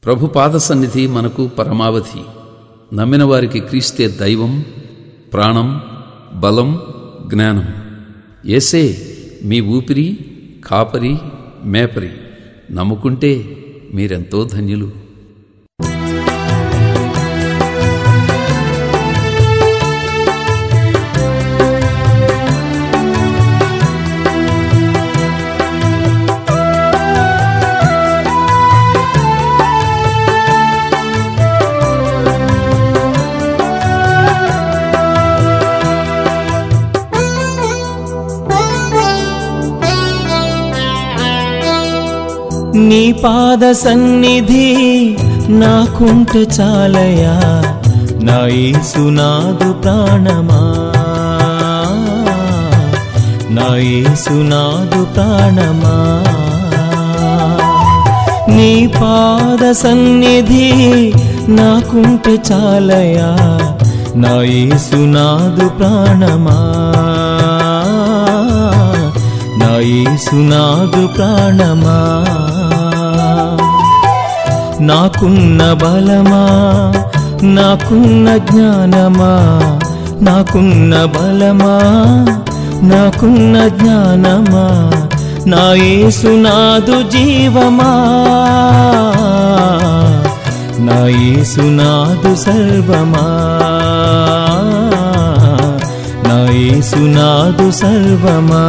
ప్రభు పాద సన్నిధి మనకు పరమావధి నమ్మిన వారికి క్రీస్తే దైవం ప్రాణం బలం జ్ఞానం ఏసే మీ ఊపిరి కాపరి మేపరి నమ్ముకుంటే మీరెంతో ధన్యులు నీ పాద సన్నిధి నాకుంటే చాలయా నా యేసునాదు ప్రాణమా నా యేసునాదు ప్రాణమా నీ పాద సన్నిధి నాకుంటే చాలయా నా యేసునాదు ప్రాణమా నా యేసునాదు ప్రాణమా నాకున్న బలమా నాకున్న జ్ఞానమా నాకున్న బలమా నాకున్న జ్ఞానమా నా యేసునాదు జీవమా నా యేసునాదు సర్వమా నా యేసునాదు సర్వమా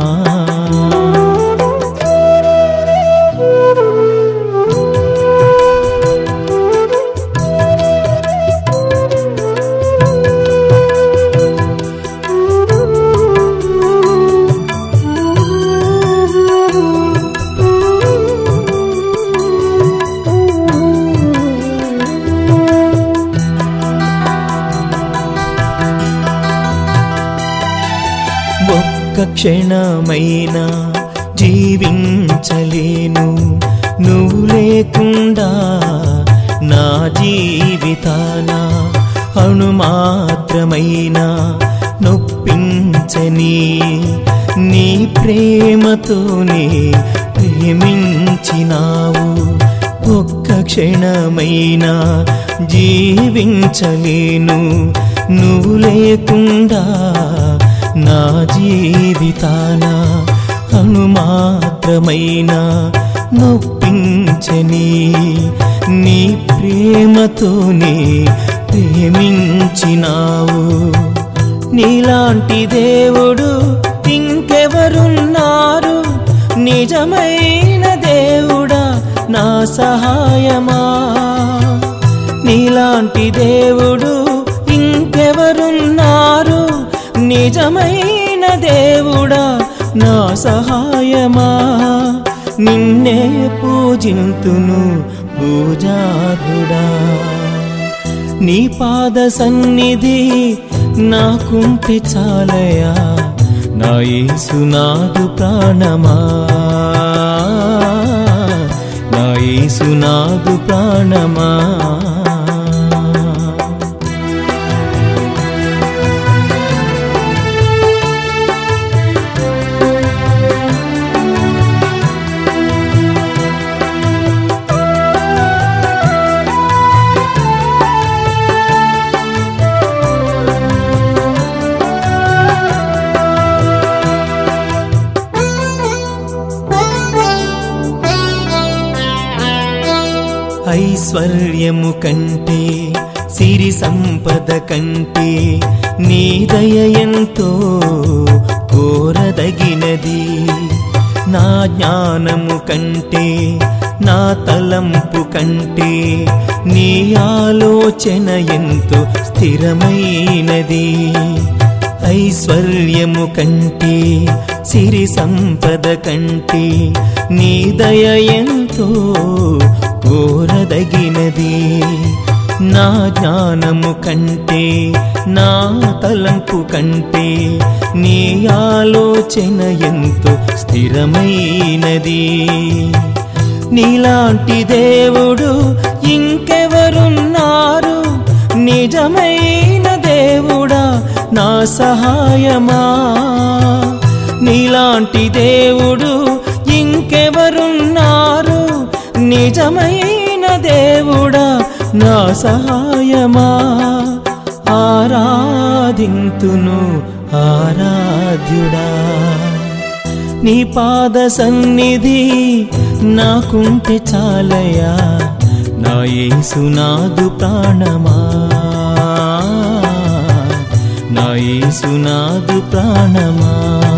ఒక్క క్షణమైనా జీవించలేను నువ్వు లేకుండా నా జీవితాన అణు మాత్రమైనా నొప్పించని నీ ప్రేమతోనే ప్రేమించినావు ఒక్క క్షణమైనా జీవించలేను నువ్వు లేకుండా నా జీవితాన అణు మాత్రమైనా నొప్పించని నీ ప్రేమతోనే ప్రేమించినావు నీలాంటి దేవుడు ఇంకెవరున్నారు నిజమైన దేవుడా నా సహాయమా నీలాంటి దేవుడు ఇంకెవరున్నారు నిజమైన దేవుడా నా సహాయమా నిన్నే పూజింతును పూజారుడా నీ పాద సన్నిధి నాకుంటే చాలయా నా యేసునాదు ప్రాణమా నా యేసునాదు ప్రాణమా ఐశ్వర్యము కంటే సిరి సంపద కంటే నీ దయ ఎంతో కోరదగినది నా జ్ఞానము కంటే నా తలంపు కంటే నీ ఆలోచన ఎంతో స్థిరమైనది ఐశ్వర్యము కంటే సిరి సంపద కంటే నీ దయ ఎంతో కోరదగినది నా జ్ఞానము కంటే నా తలంపు కంటే నీ ఆలోచన ఎంతో స్థిరమైనది నీలాంటి దేవుడు ఇంకెవరున్నారు నిజమైన దేవుడా నా సహాయమా నీలాంటి దేవుడు ఇంకెవరున్నారు నిజమైన దేవుడా నా సహాయమా ఆరాధింతును ఆరాధ్యుడా నీ పాద సన్నిధి నాకుంటే చాలయా నా యేసునాదు ప్రాణమా నా యేసునాదు ప్రాణమా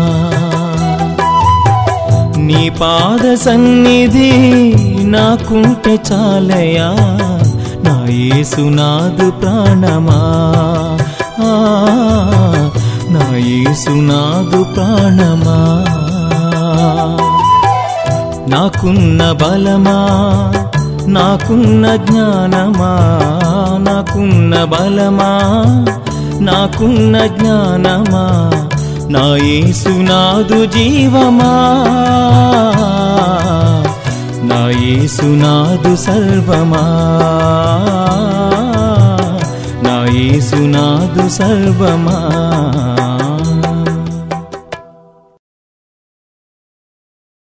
నీ పాద సన్నిధి నాకుంటే చాలయా నా యేసునాదు ప్రాణమా ఆ, నా యేసునాదు ప్రాణమా నాకున్న బలమా నాకున్న జ్ఞానమా నాకున్న బలమా నాకున్న జ్ఞానమా నా యేసునాదు జీవమా నా యేసునాదు సర్వమా నా యేసునాదు సర్వమా